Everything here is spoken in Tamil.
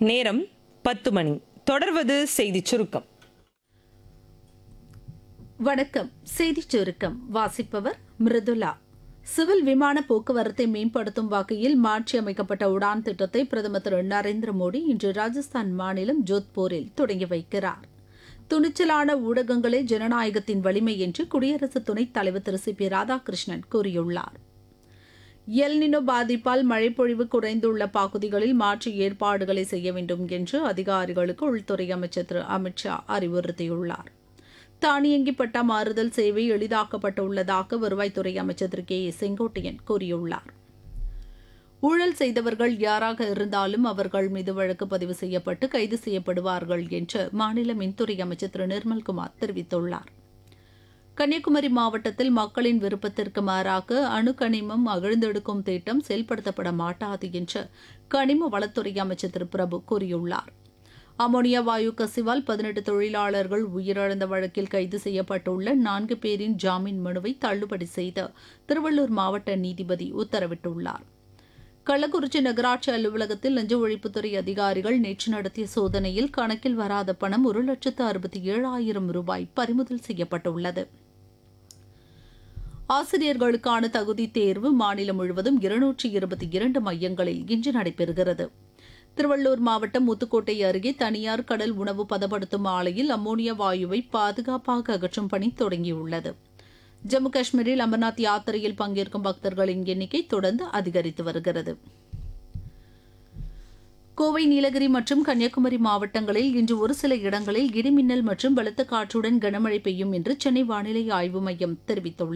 நேரம் பத்து மணி தொடர்வது செய்திச் சுருக்கம் வணக்கம் செய்திச் சுருக்கம் வாசிப்பவர் மிருதுலா சிவில் விமான போக்குவரத்தை மேம்படுத்தும் வகையில் மாற்றியமைக்கப்பட்ட உடான் திட்டத்தை பிரதமர் திரு நரேந்திர மோடி இன்று ராஜஸ்தான் மாநிலம் ஜோத்பூரில் தொடங்கி வைக்கிறார் துணிச்சலான ஊடகங்களே ஜனநாயகத்தின் வலிமை என்று குடியரசு துணைத் தலைவர் திரு சி பி ராதாகிருஷ்ணன் கூறியுள்ளார் எல்னினோ பாதிப்பால் மழைப்பொழிவு குறைந்துள்ள பகுதிகளில் மாற்று ஏற்பாடுகளை செய்ய வேண்டும் என்று அதிகாரிகளுக்கு உள்துறை அமைச்சர் திரு அமித்ஷா அறிவுறுத்தியுள்ளார் தானியங்கி பட்டா மாறுதல் சேவை எளிதாக்கப்பட்டுள்ளதாக வருவாய்த்துறை அமைச்சர் திரு கே ஏ செங்கோட்டையன் கூறியுள்ளார் ஊழல் செய்தவர்கள் யாராக இருந்தாலும் அவர்கள் மீது வழக்கு பதிவு செய்யப்பட்டு கைது செய்யப்படுவார்கள் என்று மாநில மின்துறை அமைச்சர் திரு நிர்மல்குமார் தெரிவித்துள்ளார் கன்னியாகுமரி மாவட்டத்தில் மக்களின் விருப்பத்திற்கு மாறாக அணுக்கனிமம் அகழ்ந்தெடுக்கும் திட்டம் செயல்படுத்தப்பட மாட்டாது என்று கனிம வளத்துறை அமைச்சர் திரு பிரபு கூறியுள்ளார் அமோனியா வாயு கசிவால் பதினெட்டு தொழிலாளர்கள் உயிரிழந்த வழக்கில் கைது செய்யப்பட்டுள்ள நான்கு பேரின் ஜாமீன் மனுவை தள்ளுபடி செய்து திருவள்ளூர் மாவட்ட நீதிபதி உத்தரவிட்டுள்ளார் கள்ளக்குறிச்சி நகராட்சி அலுவலகத்தில் லஞ்ச ஒழிப்புத்துறை அதிகாரிகள் நேற்று நடத்திய சோதனையில் கணக்கில் வராத பணம் ஒரு லட்சத்து அறுபத்தி ஏழாயிரம் ரூபாய் பறிமுதல் செய்யப்பட்டுள்ளது ஆசிரியர்களுக்கான தகுதி தேர்வு மாநிலம் முழுவதும் இருநூற்றி இருபத்தி இரண்டு மையங்களில் இன்று நடைபெறுகிறது திருவள்ளூர் மாவட்டம் முத்துக்கோட்டை அருகே தனியார் கடல் உணவு பதப்படுத்தும் ஆலையில் அம்மோனியா வாயுவை பாதுகாப்பாக அகற்றும் பணி தொடங்கியுள்ளது ஜம்மு காஷ்மீரில் அமர்நாத் யாத்திரையில் பங்கேற்கும் பக்தர்களின் எண்ணிக்கை தொடர்ந்து அதிகரித்து வருகிறது கோவை நீலகிரி மற்றும் கன்னியாகுமரி மாவட்டங்களில் இன்று ஒரு சில இடங்களில் இடிமின்னல் மற்றும் பலத்த காற்றுடன் கனமழை பெய்யும் என்று சென்னை வானிலை ஆய்வு மையம் தெரிவித்துள்ளது